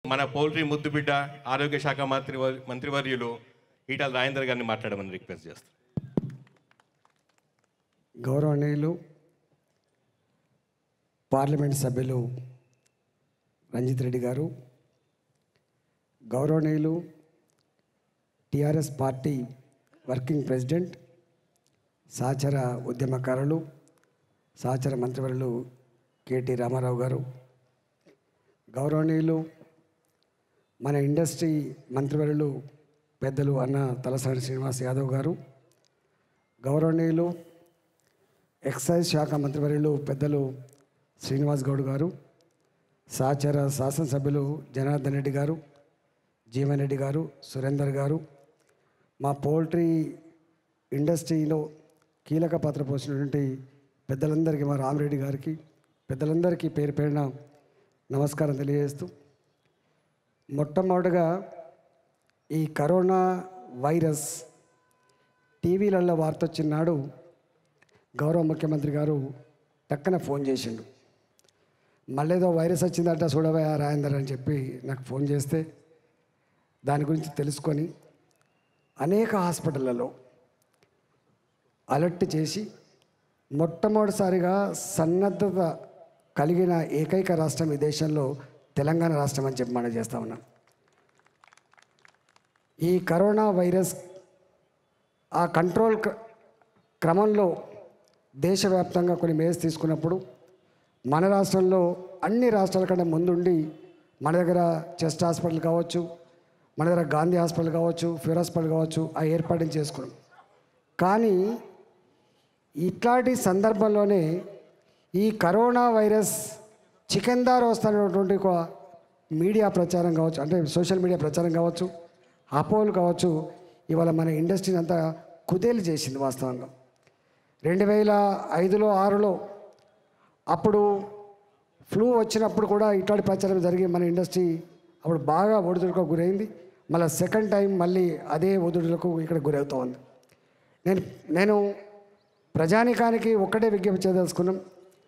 మన పౌల్ట్రీ ముద్దుబిడ్డ ఆరోగ్య శాఖ మంత్రి మంత్రివర్యులు ఈటల రాజేందర్ గారిని మాట్లాడమని రిక్వెస్ట్ చేస్తాను గౌరవనీయులు పార్లమెంట్ సభ్యులు రంజిత్ రెడ్డి గారు గౌరవనీయులు టిఆర్ఎస్ పార్టీ వర్కింగ్ ప్రెసిడెంట్ సహచర ఉద్యమకారులు సహచర మంత్రివర్యులు కేటీ రామారావు గారు గౌరవనీయులు మన ఇండస్ట్రీ మంత్రివర్యులు పెద్దలు అన్న తలసాని శ్రీనివాస్ యాదవ్ గారు గౌరవనీయులు ఎక్సైజ్ శాఖ మంత్రివర్యులు పెద్దలు శ్రీనివాస్ గౌడ్ గారు సహచర శాసనసభ్యులు జనార్దన్ రెడ్డి గారు జీవన్ రెడ్డి గారు సురేందర్ గారు మా పౌల్ట్రీ ఇండస్ట్రీలో కీలక పాత్ర పోసినటువంటి పెద్దలందరికీ మా రామరెడ్డి గారికి పెద్దలందరికీ పేరు పేరున నమస్కారం తెలియజేస్తూ మొట్టమొదటిగా ఈ కరోనా వైరస్ టీవీలలో వార్త వచ్చిన నాడు గౌరవ ముఖ్యమంత్రి గారు టక్కన ఫోన్ చేసిండు మళ్ళేదో వైరస్ వచ్చిందట చూడవా రాయందర్ అని చెప్పి నాకు ఫోన్ చేస్తే దాని గురించి తెలుసుకొని అనేక హాస్పిటళ్ళలో అలర్ట్ చేసి మొట్టమొదటిసారిగా సన్నద్ధత కలిగిన ఏకైక రాష్ట్రం ఈ దేశంలో తెలంగాణ రాష్ట్రం అని చెప్పి మనం చేస్తా ఉన్నాం ఈ కరోనా వైరస్ ఆ కంట్రోల్ క్ర- క్రమంలో దేశవ్యాప్తంగా కొన్ని మేస్ తీసుకున్నప్పుడు మన రాష్ట్రంలో అన్ని రాష్ట్రాల కంటే ముందుండి మన దగ్గర చెస్ట్ హాస్పిటల్ కావచ్చు మన దగ్గర గాంధీ హాస్పిటల్ కావచ్చు ఫిర్ హాస్పిటల్ కావచ్చు ఆ ఏర్పాటుని చేసుకున్నాం కానీ ఇట్లాంటి సందర్భంలోనే ఈ కరోనా వైరస్ చికెన్దార్ వస్తున్నటువంటి ఒక మీడియా ప్రచారం కావచ్చు అంటే సోషల్ మీడియా ప్రచారం కావచ్చు అపోలు కావచ్చు ఇవాళ మన ఇండస్ట్రీని అంతా కుదేలు చేసింది వాస్తవంగా రెండు వేల ఐదులో ఆరులో అప్పుడు ఫ్లూ వచ్చినప్పుడు కూడా ఇట్లాంటి ప్రచారం జరిగి మన ఇండస్ట్రీ అప్పుడు బాగా ఒడిదుడుకు గురైంది మళ్ళీ సెకండ్ టైం మళ్ళీ అదే ఒడిదుడులకు ఇక్కడ గురవుతూ ఉంది నేను నేను ప్రజానికానికి ఒక్కటే విజ్ఞప్తి చేయదలుచుకున్నాం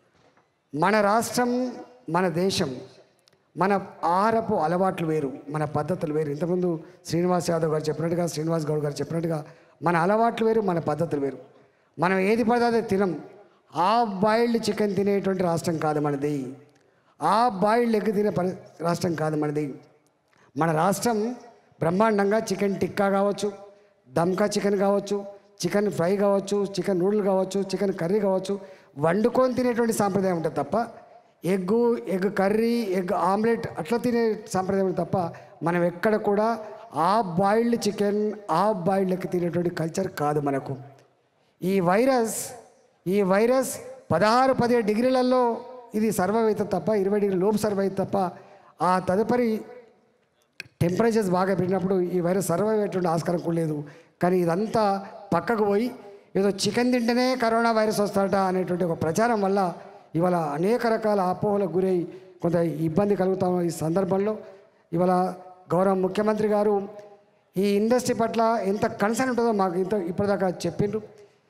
మన రాష్ట్రం మన దేశం మన ఆహారపు అలవాట్లు వేరు మన పద్ధతులు వేరు ఇంతకుముందు శ్రీనివాస్ యాదవ్ గారు చెప్పినట్టుగా శ్రీనివాస్ గౌడ్ గారు చెప్పినట్టుగా మన అలవాట్లు వేరు మన పద్ధతులు వేరు మనం ఏది పదార్థం తినం ఆ బాయిల్డ్ చికెన్ తినేటువంటి రాష్ట్రం కాదు మనది ఆ బాయిల్డ్ ఎగ్ తినే పరి రాష్ట్రం కాదు మనది మన రాష్ట్రం బ్రహ్మాండంగా చికెన్ టిక్కా కావచ్చు దమ్కా చికెన్ కావచ్చు చికెన్ ఫ్రై కావచ్చు చికెన్ నూడిల్ కావచ్చు చికెన్ కర్రీ కావచ్చు వండుకొని తినేటువంటి సాంప్రదాయం ఉంటుంది తప్ప egg egg curry egg omelette అట్లా తినే సాంప్రదాయం ఉంటుంది తప్ప మనం ఎక్కడ కూడా ఆ బాయిల్డ్ చికెన్ ఆ బాయిల్డ్ ఎగ్ తినేటువంటి కల్చర్ కాదు మనకు ఈ వైరస్ ఈ వైరస్ పదహారు పదిహేడు డిగ్రీలలో ఇది సర్వైవ్ అవుతుంది తప్ప ఇరవై డిగ్రీ లోపు సర్వైవ్ అవుతుంది తప్ప ఆ తదుపరి టెంపరేచర్స్ బాగా పెరిగినప్పుడు ఈ వైరస్ సర్వైవ్ అయ్యేటువంటి ఆస్కారం కూడా లేదు కానీ ఇదంతా పక్కకు పోయి ఏదో చికెన్ తింటేనే కరోనా వైరస్ వస్తాడట అనేటువంటి ఒక ప్రచారం వల్ల ఇవాళ అనేక రకాల అపోహలకు గురై కొంత ఇబ్బంది కలుగుతాం ఈ సందర్భంలో ఇవాళ గౌరవ ముఖ్యమంత్రి గారు ఈ ఇండస్ట్రీ పట్ల ఎంత కన్సర్న్ ఉంటుందో మాకు ఇంత ఇప్పటిదాకా చెప్పిండ్రు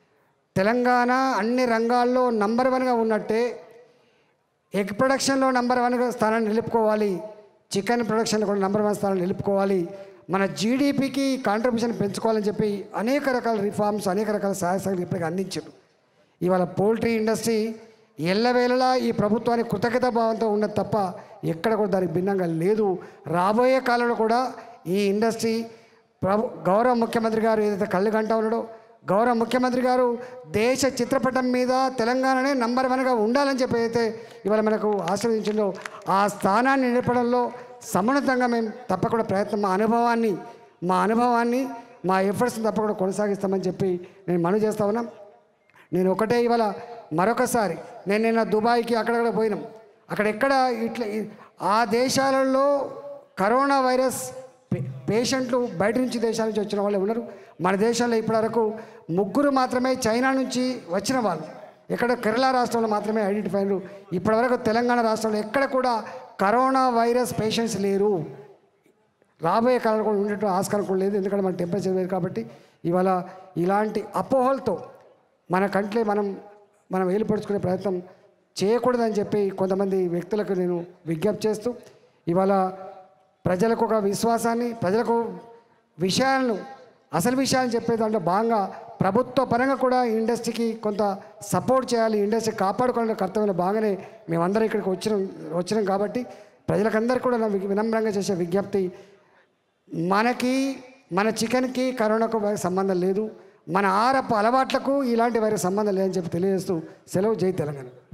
తెలంగాణ అన్ని రంగాల్లో నంబర్ వన్గా ఉన్నట్టే ఎగ్ ప్రొడక్షన్లో నంబర్ వన్గా స్థానాన్ని నిలుపుకోవాలి చికెన్ ప్రొడక్షన్లో కూడా నంబర్ వన్ స్థానాన్ని నిలుపుకోవాలి మన జీడిపికి కాంట్రిబ్యూషన్ పెంచుకోవాలని చెప్పి అనేక రకాల రిఫార్మ్స్ అనేక రకాల సహాయ సహకారాలు ఇప్పటికీ అందించారు ఇవాళ పోల్ట్రీ ఇండస్ట్రీ ఎల్లవేళలా ఈ ప్రభుత్వానికి కృతజ్ఞత భావంతో ఉన్నది తప్ప ఎక్కడ కూడా దానికి భిన్నంగా లేదు రాబోయే కాలంలో కూడా ఈ ఇండస్ట్రీ ప్రభు గౌరవ ముఖ్యమంత్రి గారు ఏదైతే కళ్ళు గంట ఉన్నాడో గౌరవ ముఖ్యమంత్రి గారు దేశ చిత్రపటం మీద తెలంగాణనే నంబర్ వన్గా ఉండాలని చెప్పి అయితే ఇవాళ మనకు ఆశీర్వదించిందో ఆ స్థానాన్ని నిలపడంలో సమున్నతంగా మేము తప్పకుండా ప్రయత్నం మా అనుభవాన్ని మా అనుభవాన్ని మా ఎఫర్ట్స్ని తప్పకుండా కొనసాగిస్తామని చెప్పి నేను మనవి చేస్తా ఉన్నాం నేను ఒకటే ఇవాళ మరొకసారి నేను నిన్న దుబాయ్కి అక్కడక్కడ పోయినాం అక్కడ ఎక్కడ ఇట్లా ఈ- ఆ దేశాలలో కరోనా వైరస్ పే- పేషెంట్లు బయట నుంచి దేశాల నుంచి వచ్చిన వాళ్ళే ఉన్నారు మన దేశంలో ఇప్పటివరకు ముగ్గురు మాత్రమే చైనా నుంచి వచ్చిన వాళ్ళు ఎక్కడ కేరళ రాష్ట్రంలో మాత్రమే ఐడెంటిఫై అయ్యారు ఇప్పటివరకు తెలంగాణ రాష్ట్రంలో ఎక్కడ కూడా కరోనా వైరస్ పేషెంట్స్ లేరు రాబోయే కాలంలో కూడా ఉండేటువంటి ఆస్కారం కూడా లేదు ఎందుకంటే మన టెంపరేచర్ వేరు కాబట్టి ఇవాళ ఇలాంటి అపోహలతో మన కంట్లే మనం మనం ఏలుపరుచుకునే ప్రయత్నం చేయకూడదని చెప్పి కొంతమంది వ్యక్తులకు నేను విజ్ఞప్తి చేస్తూ ఇవాళ ప్రజలకు ఒక విశ్వాసాన్ని ప్రజలకు విషయాలను అసలు విషయాన్ని చెప్పే దాంట్లో భాగంగా ప్రభుత్వ పరంగా కూడా ఈ ఇండస్ట్రీకి కొంత సపోర్ట్ చేయాలి ఇండస్ట్రీ కాపాడుకోవాలనే కర్తవ్యంలో భాగంగానే మేమందరం ఇక్కడికి వచ్చినాం వచ్చినాం కాబట్టి ప్రజలకందరికీ కూడా నా వి- వినమ్రంగా చేసే విజ్ఞప్తి మనకి మన చికెన్కి కరోనాకు వైరస్ సంబంధం లేదు మన ఆహారపు అలవాట్లకు ఇలాంటి వైరస్ సంబంధం లేదని చెప్పి తెలియజేస్తూ సెలవు జై తెలంగాణ